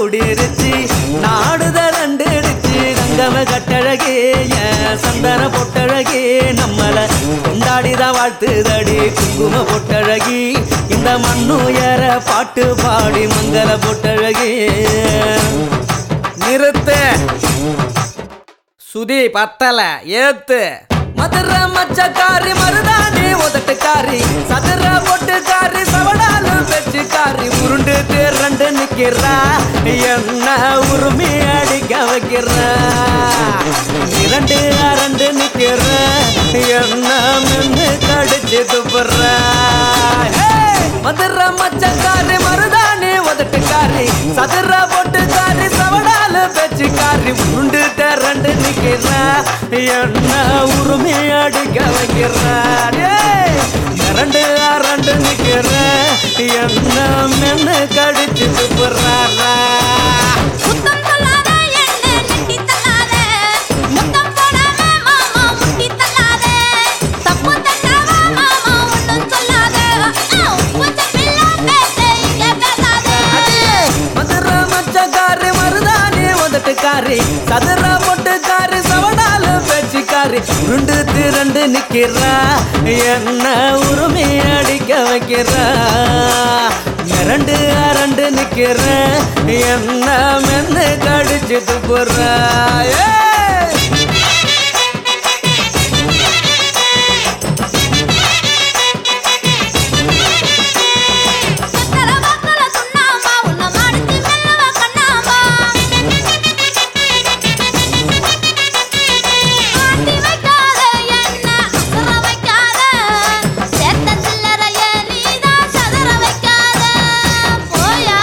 கூடிருச்சு நாடுத ரெண்டு அடிச்சு ரங்கம கட்டழகே என் சந்தன பொட்டழகே நம்மள கொண்டாடிதான் வாழ்த்துதடி குங்கும பொட்டழகி இந்த மண்ணுயர பாட்டு பாடி மங்கள பொட்டழகே நிறுத்து சுதி பத்தல ஏத்து மதுர மச்சக்காரி மருதாணி உதட்டுக்காரி சதுர பொட்டுக்காரி சவடாலு பெச்சுக்காரி உருண்டு திரண்டு நிக்கிறா என்ன உரிமை அடிக்க வைக்கிறா இரண்டு அரண்டு நிக்கிற என்ன மென்னு கடிச்சு துப்புறா மதுர மச்சக்காரி மருதாணி உதட்டுக்காரி சதுர பொட்டுக்காரி சவடாலு பெச்சுக்காரி உருண்டு திரண்டு நிக்கிறா என்ன உரிமை அடிக்க வைக்கிறா இரண்டு அரண்டு நிக்கிற என்ன மென்னு கடிச்சு துப்புறாரா முத்தம் சொல்லாத என்ன நெட்டி தள்ளாத முத்தம் போடாம மாமா முட்டி தள்ளாத தப்பு தட்டாம மாமா ஒண்ணும் சொல்லாத உப்பச்ச பிள்ளை பேச இங்க பேசாத மதுர மச்சக்காரி மருதாணி உதட்டுக்காரி சதுர பொட்டுக்காரி சவடாலு பேச்சுக்காரி உருண்டு திரண்டு நிக்கிறா என்ன உரிமை அடிக்க வைக்கிறா மிரண்டு அரண்டு நிக்கிற என்ன மென்னு கடிச்சு துப்புறா ஏய் சக்கர வாக்குல சுண்ணாம்பா உன்னை மடிச்சு மெல்லவ கண்ணாம்பா ஆட்டி வைக்காத என்ன அசர வைக்காத சேர்த்த சில்லறைய நீதான் சதற வைக்காத போயா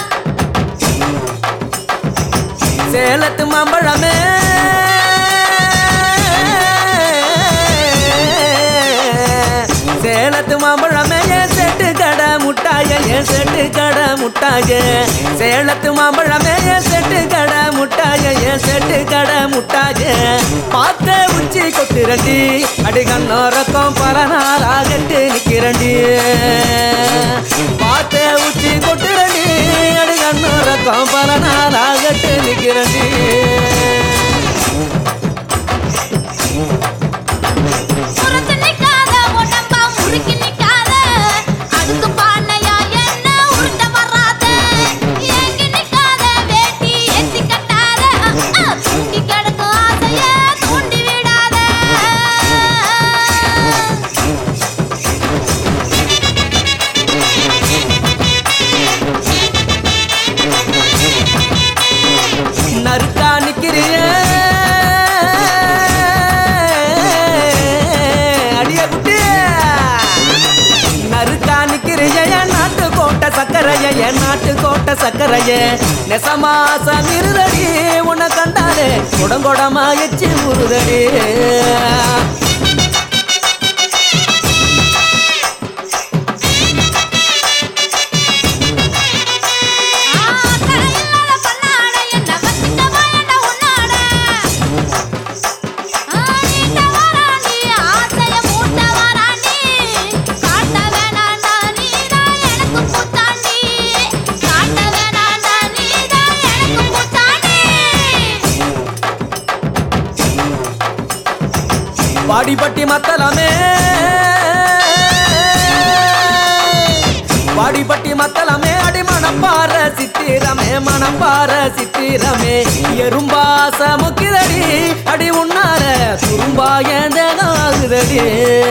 சேலத்து மாம்பழமே சேலத்து மாம்பழமே என் செட்டு கடை முட்டாய என் செட்டு கடை முட்டாய சேலத்து மாம்பழமே என் செட்டு கடை முட்டாய என் செட்டு கடை முட்டாய பார்த்த உச்சி கொட்டுரண்டி அடி கண்ணோரக்கம் பல நாளாகட்டு நிக்கிறண்டி பார்த்த உச்சி கொட்டுரண்டி அடி கண்ணோரக்கம் பல நாளாகட்டு நிக்கிறண்டி முறைச்சு நிக்காத உடம்பா முறுக்கி நிக்காத அதுக்கு பானையா என்ன உருட்ட வராத ஏங்கி நிக்காத வேட்டி ஏத்தி கட்டாத தூக்கி கிடக்கும் ஆசைய தூண்டி விடாத நறுக்கா நிக்கிறிய அடிய குட்டி நறுக்கா நிக்கிறிய என் நாட்டு கோட்டை சக்கரைய என் நாட்டு கோட்டை சக்கரைய நெசமாசம் இருதடி உன்னை கண்டாலே குடங்கொடமா எச்சி உருதடி ஆக்கற இல்லாத பண்ணாட என்ன வச்சிட்டவா என்ன உன்னாட ஆடிட்ட வராண்டி ஆசைய மூட்ட வராண்டி காட்ட வேணாண்டா நீதான் எனக்கு பூத்தாண்டி காட்ட வேணாண்டா நீதான் எனக்கு பூத்தாண்டி வாடிப்பட்டி மத்தலமே வாடிப்பட்டி மத்தலமே அடி மணப்பாற சித்திரமே மணப்பாற சித்திரமே எறும்பாச முக்கிதடி அடி உன்னார துரும்பா ஏந்தகாகுதடி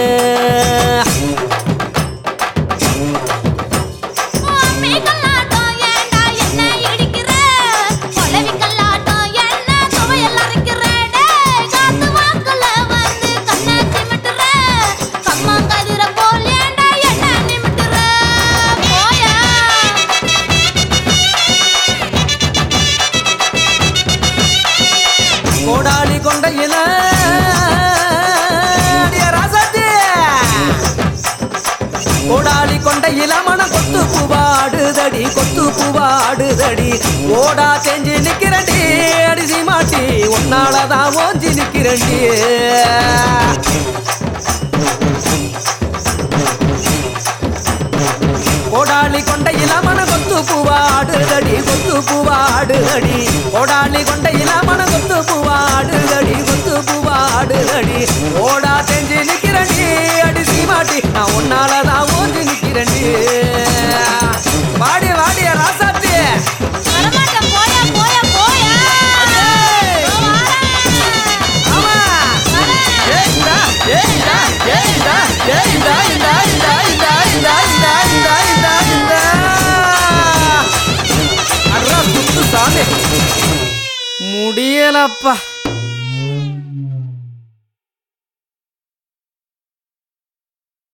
அம்மி கல்லாட்டம் ஏண்டா என்ன இடிக்கிற கொலவி கல்லாட்டம் என்ன துவையல் அரைக்கிற டேய் காத்து வாக்குல வந்து கண்ணை சிமிட்டுற கம்மங்கதிர போல் ஏண்டா என்ன நிமிட்டுற போயா கோடாலி கொண்டையில அடிய ராசாத்தி. கோடாலி கொண்டையில மன கொத்து பூவாடுதடி கொத்து பூவாடுதடி ஓடா செஞ்சு நிக்கிறண்டி அடிசி மாட்டி உன்னாலதான் ஓஞ்சி நிக்கிறண்டி கோடாலி கொண்டையில மன கொத்து பூவாடுதடி கொத்து பூவாடுதடி ஓடாளி கொண்டையில மன கொத்து பூவாடுதடி கொத்து பூவாடுதடி ஓடா தெஞ்சு நிக்கிறண்டி அடி சீமாட்டி நான் உன்னாலதான் ஓஞ்சி நிக்கிறண்டி வாடி வாடிய ராசாத்தி வரமாட்டேன் போயா போயா போயா ஏய். இதோ வாரேன். ஆமா வரேன். ஏய்டா ஏய்டா ஏய்டா ஏய்டா இந்தா இந்தா இந்தா இந்தா இந்தா இந்தா இந்தா இந்தா அட்ரா சுத்து சாமி முடியலப்பா